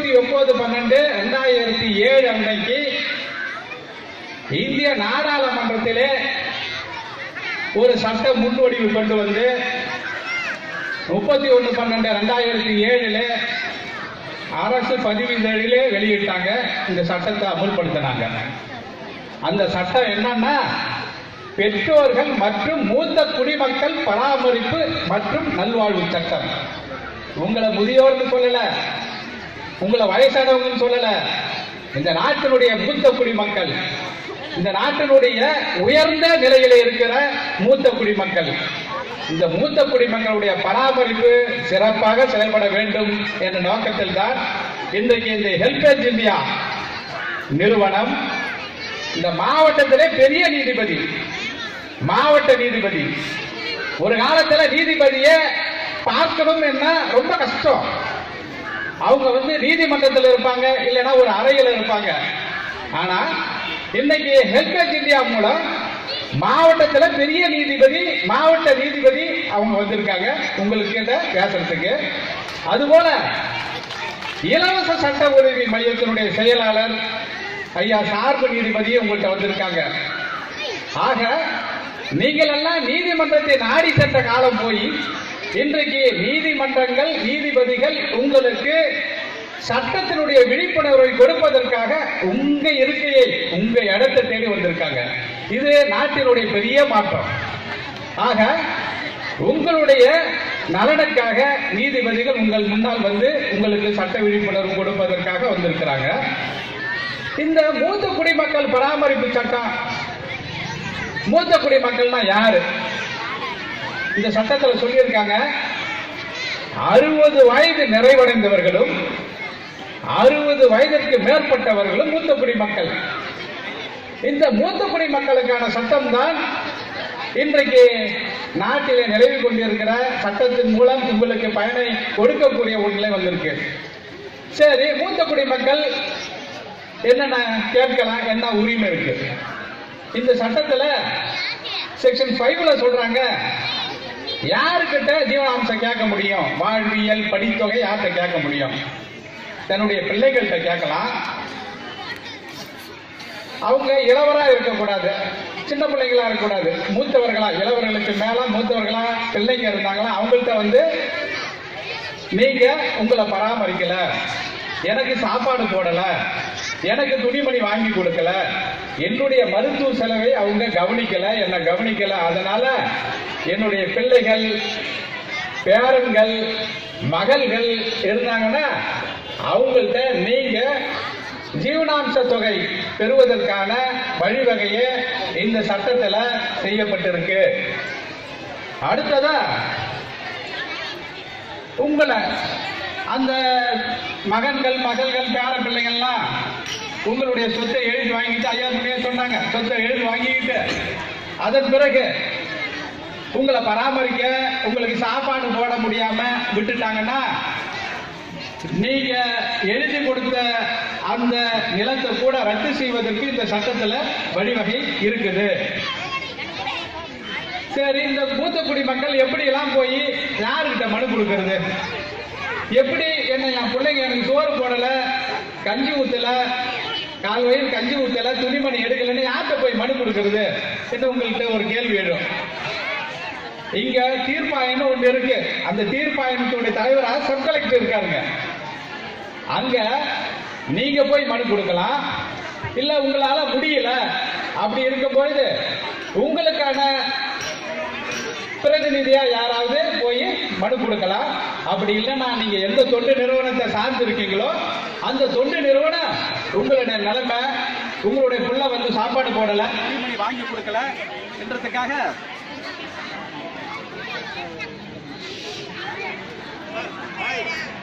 இருபத்தி ஒன்பது பன்னெண்டு ரெண்டாயிரத்தி ஏழு அன்னைக்கு இந்திய நாடாளுமன்றத்திலே ஒரு சட்ட முன்வடிவு கொண்டு வந்து முப்பத்தி ஒன்று பன்னெண்டு ரெண்டாயிரத்தி ஏழுல அரசு பதிவிதழிலே வெளியிட்டாங்க இந்த சட்டத்தை அமுல்படுத்தினாங்க அந்த சட்டம் என்னன்னா பெற்றோர்கள் மற்றும் மூத்த குடிமக்கள் பராமரிப்பு மற்றும் நல்வாழ்வு சட்டம் உங்களை முதியோர்னு சொல்லல உங்களை வயசானவங்கன்னு சொல்லல இந்த நாட்டினுடைய மூத்த குடிமக்கள் இந்த நாட்டினுடைய உயர்ந்த நிலையில இருக்கிற மூத்த குடிமக்கள் இந்த மூத்த குடிமக்களுடைய பராமரிப்பு சிறப்பாக செயல்பட வேண்டும் என்ற நோக்கத்தில் தான் இன்றைக்கு இந்த ஹெல்பேஜ் இந்தியா நிறுவனம் இந்த மாவட்டத்திலே பெரிய நீதிபதி மாவட்ட நீதிபதி ஒரு காலத்துல நீதிபதியை பார்க்கணும் என்ன ரொம்ப கஷ்டம் அவங்க வந்து நீதிமன்றத்தில் இருப்பாங்க இல்லைன்னா ஒரு அறையில் இருப்பாங்க ஆனா இன்னைக்கு ஹெல்பேஜ் இந்தியா மூலம் மாவட்டத்துல பெரிய நீதிபதி மாவட்ட நீதிபதி அவங்க வந்திருக்காங்க உங்களுக்கு கிட்ட பேசுறதுக்கு அதுபோல இலவச சட்ட உதவி மையத்தினுடைய செயலாளர் ஐயா சார்பு நீதிபதி உங்கள்கிட்ட வந்திருக்காங்க ஆக நீங்கள் எல்லாம் நீதிமன்றத்தை நாடி சென்ற காலம் போய் இன்றைக்கு நீதிமன்றங்கள் நீதிபதிகள் உங்களுக்கு சட்டத்தினுடைய விழிப்புணர்வை கொடுப்பதற்காக உங்க இருக்கையை உங்க இடத்தை தேடி வந்திருக்காங்க இது நாட்டினுடைய பெரிய மாற்றம் ஆக உங்களுடைய நலனுக்காக நீதிபதிகள் உங்கள் முன்னால் வந்து உங்களுக்கு சட்ட விழிப்புணர்வு கொடுப்பதற்காக வந்திருக்கிறாங்க இந்த மூத்த குடிமக்கள் பராமரிப்பு சட்டம் மூத்த குடிமக்கள்னா யாரு இந்த சட்டத்துல சொல்லியிருக்காங்க அறுபது வயது நிறைவடைந்தவர்களும் அறுபது வயதிற்கு மேற்பட்டவர்களும் மூத்த குடிமக்கள் இந்த மூத்த குடிமக்களுக்கான சட்டம் தான் இன்றைக்கு நாட்டிலே நிலவி கொண்டிருக்கிற சட்டத்தின் மூலம் உங்களுக்கு பயனை கொடுக்கக்கூடிய ஒரு நிலை வந்திருக்கு சரி மூத்த குடிமக்கள் என்னென்ன கேட்கலாம் என்ன உரிமை இருக்கு இந்த சட்டத்துல செக்ஷன் ஃபைவ்ல சொல்றாங்க யாருக்கிட்ட ஜீவனாம்சம் கேட்க முடியும் வாழ்வியல் படித்தொகை யார்கிட்ட கேட்க முடியும் தன்னுடைய பிள்ளைகள்கிட்ட கேட்கலாம் அவங்க இளவரா இருக்கக்கூடாது சின்ன பிள்ளைங்களா இருக்கக்கூடாது மூத்தவர்களா இளவர்களுக்கு மேல மூத்தவர்களா பிள்ளைங்க இருந்தாங்களா அவங்கள்ட்ட வந்து நீங்க உங்களை பராமரிக்கல எனக்கு சாப்பாடு போடல எனக்கு துணிமணி வாங்கி கொடுக்கல என்னுடைய மருத்துவ செலவை அவங்க கவனிக்கல என்ன கவனிக்கல அதனால என்னுடைய பிள்ளைகள் பேரன்கள் மகள்கள் இருந்தாங்கன்னா அவங்கள்ட்ட நீங்க ஜீவனாம்ச தொகை பெறுவதற்கான வழிவகையே இந்த சட்டத்துல செய்யப்பட்டிருக்கு அடுத்ததா உங்களை அந்த மகன்கள் மகள்கள் பேர பிள்ளைங்கள்லாம் உங்களுடைய சொத்தை எழுதி வாங்கிட்டு ஐயா முன்னே சொன்னாங்க சொத்தை எழுதி வாங்கிக்கிட்டு அதன் பிறகு உங்களை பராமரிக்க உங்களுக்கு சாப்பாடு போட முடியாம விட்டுட்டாங்கன்னா நீங்க எழுதி கொடுத்த அந்த நிலத்தை கூட ரத்து செய்வதற்கு இந்த சட்டத்துல வழிவகை இருக்குது சரி இந்த மூத்த குடிமக்கள் எப்படி எல்லாம் போய் யாருக்கிட்ட மனு கொடுக்கறது எப்படி என்ன என் பிள்ளைங்க எனக்கு சோறு போடல கஞ்சி ஊத்தல கால் வயிறு கஞ்சி ஊத்தல துணிமணி எடுக்கலன்னு யார்கிட்ட போய் மனு கொடுக்கறது என்று உங்கள்கிட்ட ஒரு கேள்வி எழும் இங்க தீர்ப்பாயம்னு ஒண்ணு இருக்கு அந்த தீர்ப்பாயத்தினுடைய தலைவரா சப் கலெக்டர் இருக்காருங்க அங்க நீங்க போய் மனு கொடுக்கலாம் இல்ல உங்களால முடியல அப்படி இருக்கும் பொழுது உங்களுக்கான பிரதிநிதியா யாராவது போய் மனு கொடுக்கலாம் அப்படி இல்லைன்னா நீங்க எந்த தொண்டு நிறுவனத்தை சார்ந்து இருக்கீங்களோ அந்த தொண்டு நிறுவனம் உங்களுடைய நிலைமை உங்களுடைய புள்ள வந்து சாப்பாடு போடல துணிமணி வாங்கி கொடுக்கல என்றதுக்காக Hey.